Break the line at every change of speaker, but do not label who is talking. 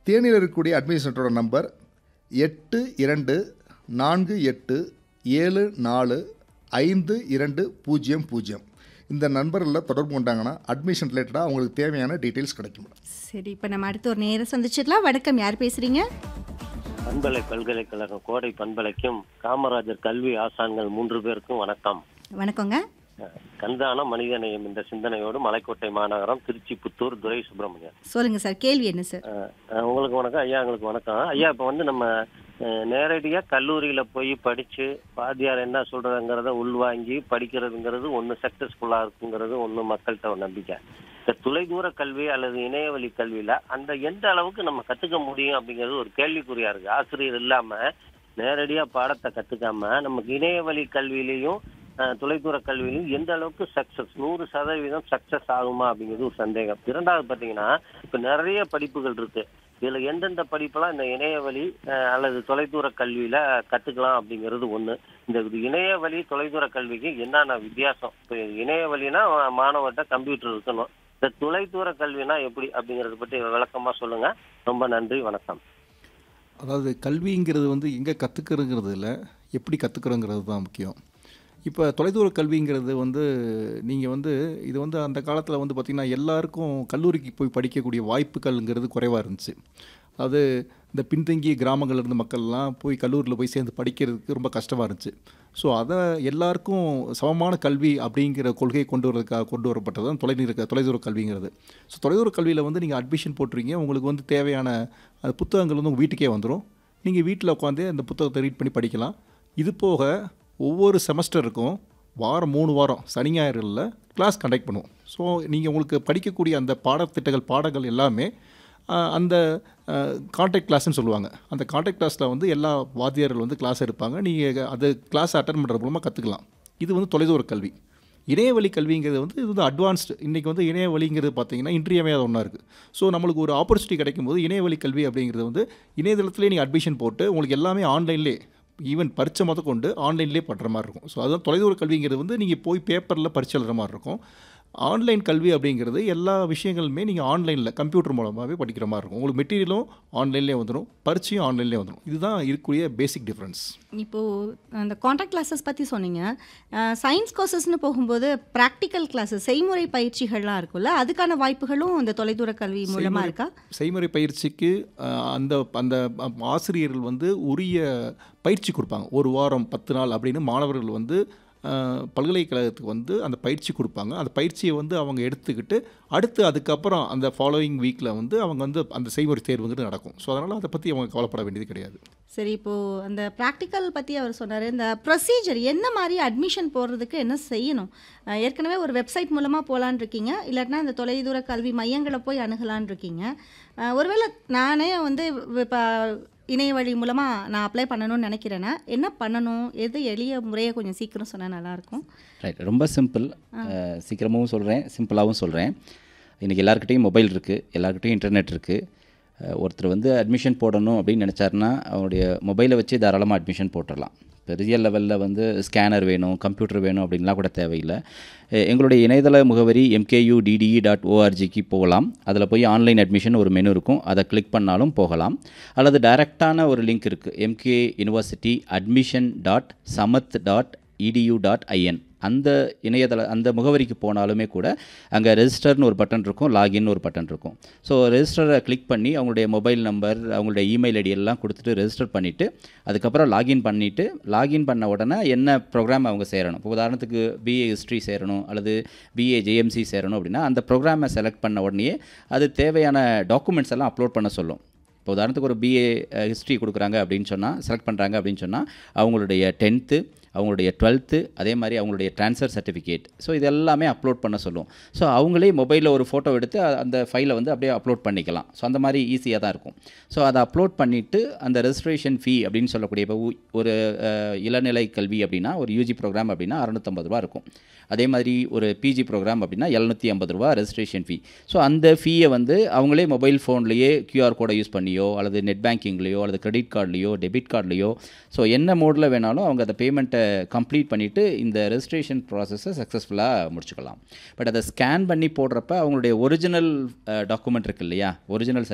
தேனியில் இருக்கக்கூடிய admission சென்டரோட number எட்டு இரண்டு நான்கு எட்டு ஏழு நாலு ஐந்து இரண்டு பூஜ்ஜியம் பூஜ்ஜியம் இந்த நண்பரில் தொடர்பு கொண்டாங்கன்னா அட்மிஷன் ரிலேட்டடாக அவங்களுக்கு தேவையான டீட்டெயில்ஸ் கிடைக்கும் மேடம்
சரி இப்போ நம்ம அடுத்து ஒரு நேரம் சந்திச்சிடலாம் வணக்கம் யார் பேசுறீங்க
பண்பலை பல்கலைக்கழகம் கோடை பண்பலைக்கும் காமராஜர் கல்வி ஆசான்கள் மூன்று பேருக்கும் வணக்கம்
வணக்கங்க
அஹ், கண்தான மனிதநேயம் என்ற சிந்தனையோடு மலைக்கோட்டை மாநகரம் திருச்சி புத்தூர் துரை சுப்பிரமணியன்
சொல்லுங்க சார் கேள்வி என்ன சார்
அஹ், அஹ், உங்களுக்கு வணக்கம் ஐயா உங்களுக்கு வணக்கம் ஐயா இப்போ வந்து நம்ம அஹ், நேரடியா கல்லூரியில போய் படிச்சு வாத்தியார் என்ன சொல்றதுங்கிறத உள்வாங்கி படிக்கிறதுங்கிறது ஒன்று சக்சஸ்ஃபுல்லா இருக்குங்கிறது ஒன்று மக்கள்கிட்ட ஒரு நம்பிக்கை இந்த தொலைதூர கல்வி அல்லது இணையவழி கல்வியில அந்த எந்த அளவுக்கு நம்ம கத்துக்க முடியும் அப்படிங்கிறது ஒரு கேள்விக்குறியா இருக்கு ஆசிரியர் இல்லாம நேரடியா பாடத்தை கத்துக்காம நமக்கு இணையவழி கல்வியிலையும் அஹ், தொலைதூர கல்வியிலையும் எந்த அளவுக்கு சக்சஸ் நூறு சதவீதம் சக்சஸ் ஆகுமா அப்படிங்கிறது ஒரு சந்தேகம் இரண்டாவது பாத்தீங்கன்னா இப்ப நிறைய படிப்புகள் இருக்கு இதுல எந்தெந்த படிப்பெல்லாம் இந்த இணையவழி அஹ், அல்லது தொலைதூர கல்வியில கத்துக்கலாம் அப்படிங்கிறது ஒண்ணு இந்த இது இணையவழி தொலைதூர கல்விக்கு என்னென்ன வித்தியாசம் இப்போ இணையவழினா மாணவர்கிட்ட கம்ப்யூட்டர் இருக்கணும் இந்த தொலைதூர கல்வினா எப்படி அப்படிங்கறத பற்றி விளக்கமா சொல்லுங்க ரொம்ப நன்றி வணக்கம்
அதாவது கல்விங்கிறது வந்து எங்கே கற்றுக்கிறோங்கிறது இல்லை எப்படி கற்றுக்குறோங்கிறது தான் முக்கியம் இப்போ தொலைதூர கல்விங்கிறது வந்து நீங்கள் வந்து இது வந்து அந்த காலத்தில் வந்து பார்த்திங்கன்னா எல்லாருக்கும் கல்லூரிக்கு போய் படிக்கக்கூடிய வாய்ப்புகள்ங்கிறது குறைவாக இருந்துச்சு அது இந்த பின்தங்கிய கிராமங்கள்ல இருந்த மக்கள்லாம் போய் கல்லூரியில் போய் சேர்ந்து படிக்கிறதுக்கு ரொம்ப கஷ்டமாக இருந்துச்சு ஸோ அதை எல்லாருக்கும் சமமான கல்வி அப்படிங்கிற கொள்கையை கொண்டு வரதுக்காக கொண்டு வரப்பட்டது தான் தொலைநீர தொலைதூர கல்விங்கிறது ஸோ தொலைதூர கல்வியில் வந்து நீங்கள் அட்மிஷன் போட்டுறீங்க உங்களுக்கு வந்து தேவையான அந்த புத்தகங்கள் வந்து உங்கள் வீட்டுக்கே வந்துடும் நீங்கள் வீட்டில் உட்காந்து அந்த புத்தகத்தை ரீட் பண்ணி படிக்கலாம் இது போக ஒவ்வொரு செமஸ்டருக்கும் வாரம் மூணு வாரம் சனி ஞாயிறுகளில் கிளாஸ் கண்டக்ட் பண்ணுவோம் ஸோ நீங்கள் உங்களுக்கு படிக்கக்கூடிய அந்த பாடத்திட்டங்கள் பாடங்கள் எல்லாமே ஆஹ், அந்த கான்டாக்ட் கிளாஸ்னு சொல்லுவாங்க அந்த கான்டாக்ட் கிளாஸில் வந்து எல்லா வாத்தியார்கள் வந்து கிளாஸ் எடுப்பாங்க நீங்கள் அது கிளாஸ் அட்டன் பண்ணுறது மூலமாக கற்றுக்கலாம் இது வந்து தொலைதூர கல்வி இணையவழி கல்விங்கிறது வந்து இது வந்து அட்வான்ஸ்டு இன்றைக்கி வந்து இணையவழிங்கிறது பார்த்தீங்கன்னா இன்றியமையாத ஒன்றா இருக்குது ஸோ நம்மளுக்கு ஒரு ஆப்பர்ச்சுனிட்டி கிடைக்கும் போது இணையவழி கல்வி அப்படிங்கிறது வந்து இணையதளத்திலே நீங்கள் அட்மிஷன் போட்டு உங்களுக்கு எல்லாமே ஆன்லைன்லேயே ஈவன் பரீட்சை முத கொண்டு ஆன்லைன்லேயே பண்ணுற மாதிரி இருக்கும் ஸோ அதுதான் தொலைதூர கல்விங்கிறது வந்து நீங்கள் போய் பேப்பரில் பரீட்சை எழுதுற மாதிரி இருக்கும் ஆன்லைன் கல்வி அப்படிங்கிறது எல்லா விஷயங்களுமே நீங்கள் ஆன்லைனில் கம்ப்யூட்டர் மூலமாகவே படிக்கிற மாதிரி இருக்கும் உங்களுக்கு மெட்டீரியலும் ஆன்லைன்லேயே வந்துடும் பரீட்சையும் ஆன்லைன்லேயே வந்துடும் இதுதான் இருக்கக்கூடிய பேசிக் டிஃப்ரென்ஸ்
இப்போது அந்த காண்டாக்ட் கிளாஸஸ் பற்றி சொன்னீங்க சயின்ஸ் கோர்சஸ்னு போகும்போது ப்ராக்டிக்கல் கிளாஸஸ் செய்முறை பயிற்சிகள்லாம் இருக்கும்ல அதுக்கான வாய்ப்புகளும் இந்த தொலைதூர கல்வி மூலமாக இருக்கா
செய்முறை பயிற்சிக்கு அஹ், அந்த அந்த ஆசிரியர்கள் வந்து உரிய பயிற்சி கொடுப்பாங்க ஒரு வாரம் பத்து நாள் அப்படின்னு மாணவர்கள் வந்து அஹ், பல்கலைக்கழகத்துக்கு வந்து அந்த பயிற்சி கொடுப்பாங்க அந்த பயிற்சியை வந்து அவங்க எடுத்துக்கிட்டு அடுத்து அதுக்கப்புறம் அந்த ஃபாலோயிங் வீக்கில் வந்து அவங்க வந்து அந்த செய்முறை தேர்வுங்கிறது நடக்கும் ஸோ அதனால் அதை பற்றி அவங்க கவலைப்பட வேண்டியது கிடையாது
சரி இப்போது அந்த ப்ராக்டிக்கல் பற்றி அவர் சொன்னார் இந்த ப்ரொசீஜர் என்ன மாதிரி அட்மிஷன் போடுறதுக்கு என்ன செய்யணும் அஹ் ஏற்கனவே ஒரு வெப்சைட் மூலமாக போகலான் இருக்கீங்க இல்லாட்டினா இந்த தொலைதூர கல்வி மையங்களை போய் அணுகலான் இருக்கீங்க அஹ் ஒருவேளை நானே வந்து இப்போ இணைய வழி மூலமாக நான் அப்ளை பண்ணணும்னு நினைக்கிறேன்னா என்ன பண்ணணும் எது எளிய முறையை கொஞ்சம் சீக்கிரம் சொன்னால் நல்லாயிருக்கும்
ரைட் ரொம்ப சிம்பிள் சீக்கிரமாகவும் சொல்கிறேன் சிம்பிளாகவும் சொல்கிறேன் இன்றைக்கி எல்லாருக்கிட்டையும் மொபைல் இருக்குது எல்லாருக்கிட்டையும் இன்டர்நெட் இருக்குது ஒருத்தர் வந்து அட்மிஷன் போடணும் அப்படின்னு நினச்சாருன்னா அவருடைய மொபைலை வச்சு தாராளமாக அட்மிஷன் போட்டுடலாம் பெரிய லெவலில் வந்து ஸ்கேனர் வேணும் கம்ப்யூட்டர் வேணும் அப்படின்லாம் கூட தேவையில்லை எ- எங்களுடைய இணையதள முகவரி எம்கேயூ டிடிஇ டாட் ஓஆர்ஜிக்கு போகலாம் அதில் போய் ஆன்லைன் அட்மிஷன் ஒரு மெனு இருக்கும் அதை கிளிக் பண்ணாலும் போகலாம் அல்லது டைரெக்டான ஒரு லிங்க் இருக்குது எம்கே யூனிவர்சிட்டி அட்மிஷன் டாட் சமத் டாட் இடியூ டாட் ஐஎன் அந்த இணையதள அந்த முகவரிக்கு போனாலுமே கூட அங்கே ரெஜிஸ்டர்னு ஒரு பட்டன் இருக்கும் லாகின் ஒரு பட்டன் இருக்கும் ஸோ ரெஜிஸ்டரை கிளிக் பண்ணி அவங்களுடைய மொபைல் நம்பர் அவங்களுடைய இமெயில் ஐடி எல்லாம் கொடுத்துட்டு ரெஜிஸ்டர் பண்ணிவிட்டு அதுக்கப்புறம் லாகின் பண்ணிவிட்டு லாகின் பண்ண உடனே என்ன ப்ரோக்ராம் அவங்க சேரணும் இப்போ உதாரணத்துக்கு பிஏ ஹிஸ்ட்ரி சேரணும் அல்லது பிஏ ஜேஎம்சி சேரணும் அப்படின்னா அந்த ப்ரோக்ராமை செலக்ட் பண்ண உடனே அது தேவையான டாக்குமெண்ட்ஸ் எல்லாம் அப்லோட் பண்ண சொல்லும் இப்போ உதாரணத்துக்கு ஒரு பிஏ ஹிஸ்ட்ரி கொடுக்குறாங்க அப்படின்னு சொன்னால் செலக்ட் பண்ணுறாங்க அப்படின்னு சொன்னால் அவங்களுடைய டென்த்து அவங்களுடைய டுவெல்த்து அதே மாதிரி அவங்களுடைய ட்ரான்ஸ்ஃபர் சர்டிஃபிகேட் ஸோ இது எல்லாமே அப்லோட் பண்ண சொல்லும் ஸோ அவங்களே மொபைலில் ஒரு ஃபோட்டோ எடுத்து அ- அந்த ஃபைலை வந்து அப்படியே அப்லோட் பண்ணிக்கலாம் ஸோ அந்த மாதிரி ஈஸியாக தான் இருக்கும் ஸோ அதை அப்லோட் பண்ணிவிட்டு அந்த ரெஜிஸ்ட்ரேஷன் ஃபீ அப்படின்னு சொல்லக்கூடிய இப்போ உ- ஒரு அஹ், இளநிலை கல்வி அப்படின்னா ஒரு யூஜி ப்ரோக்ராம் அப்படின்னா அறநூற்றம்பது ரூபா இருக்கும் அதே மாதிரி ஒரு பிஜி ப்ரோக்ராம் அப்படின்னா எழுநூற்றி ஐம்பது ரூபா ரெஜிஸ்ட்ரேஷன் ஃபீ ஸோ அந்த ஃபீயை வந்து அவங்களே மொபைல் ஃபோன்லேயே கியூஆர் கோடை யூஸ் பண்ணியோ அல்லது நெட் பேங்கிங்லேயோ அல்லது கிரெடிட் கார்ட்லேயோ டெபிட் கார்ட்லேயோ ஸோ என்ன மோடில் வேணாலும் அவங்க அந்த பேமெண்ட்டை கம்ப்ளீட் பண்ணிவிட்டு இந்த ரெஜிஸ்ட்ரேஷன் ப்ராசஸை சக்ஸஸ்ஃபுல்லாக முடிச்சுக்கலாம் பட் அதை ஸ்கேன் பண்ணி போடுறப்ப அவங்களுடைய ஒரிஜினல் டாக்குமெண்ட் இருக்கு இல்லையா ஒரிஜினல்